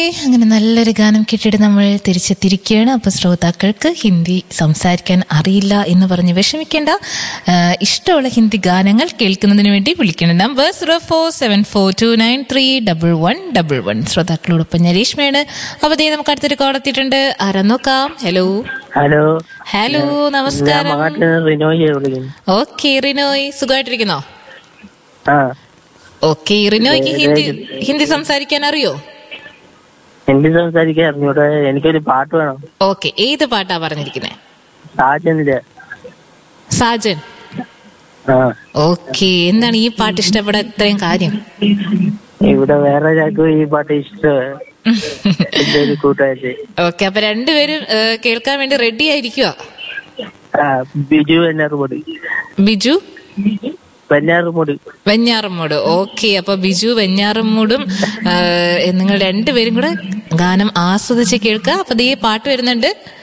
അങ്ങനെ നല്ലൊരു ഗാനം കേട്ടിട്ട് നമ്മൾ തിരിച്ചെത്തിരിക്കുകയാണ് അപ്പൊ ശ്രോതാക്കൾക്ക് ഹിന്ദി സംസാരിക്കാൻ അറിയില്ല എന്ന് പറഞ്ഞ് വിഷമിക്കേണ്ട ആ, ഇഷ്ടമുള്ള ഹിന്ദി ഗാനങ്ങൾ കേൾക്കുന്നതിന് വേണ്ടി വിളിക്കണം number zero four seven four two nine three double one double one ശ്രോതാക്കളോടൊപ്പം ഞാൻ രേഷ്മയാണ് അപ്പൊ ദേ നമുക്ക് അടുത്തൊരു കോൾ എത്തിയിട്ടുണ്ട് ആരാ നോക്കാം ഹലോ ഹലോ ഹലോ ഞാൻ നമസ്കാരം മാട്ടിൽ നിന്ന് റിനോയെ വിളിക്കുന്നു ഓക്കെ റിനോയ് സുഖമായിട്ടിരിക്കുന്നോ ആ ഓക്കെ റിനോയ്ക്ക് ഹിന്ദി ഹിന്ദി സംസാരിക്കാൻ അറിയോ ഹിന്ദി സംസാരിക്കാൻ അറിഞ്ഞൂടെ എനിക്കൊരു പാട്ട് വേണം ഓക്കെ ഏത് പാട്ടാ പറഞ്ഞിരിക്കുന്നത് സാജന്റെ സാജൻ ആ ഓക്കെ എന്താണ് ഈ പാട്ട് ഇഷ്ടപ്പെടാൻ ഇത്രയും കാര്യം ഇവിടെ വേറെ ഒരാൾക്കും ഈ പാട്ട് ഇഷ്ടമാണ് എന്റെ ഒരു കൂട്ടുകാരി ഓക്കെ അപ്പൊ രണ്ടുപേരും ഏ, കേൾക്കാൻ വേണ്ടി റെഡി ആയിരിക്കുക ആ ബിജു വെഞ്ഞാറുമുടി ബിജു വെഞ്ഞാറുമുടി വെഞ്ഞാറമ്മൂട് ഓക്കെ അപ്പൊ ബിജു വെഞ്ഞാറമ്മൂടും ഏ, നിങ്ങൾ രണ്ടുപേരും കൂടെ ഗാനം ആസ്വദിച്ച് കേൾക്കുക അപ്പൊ ദേ പാട്ട് വരുന്നുണ്ട്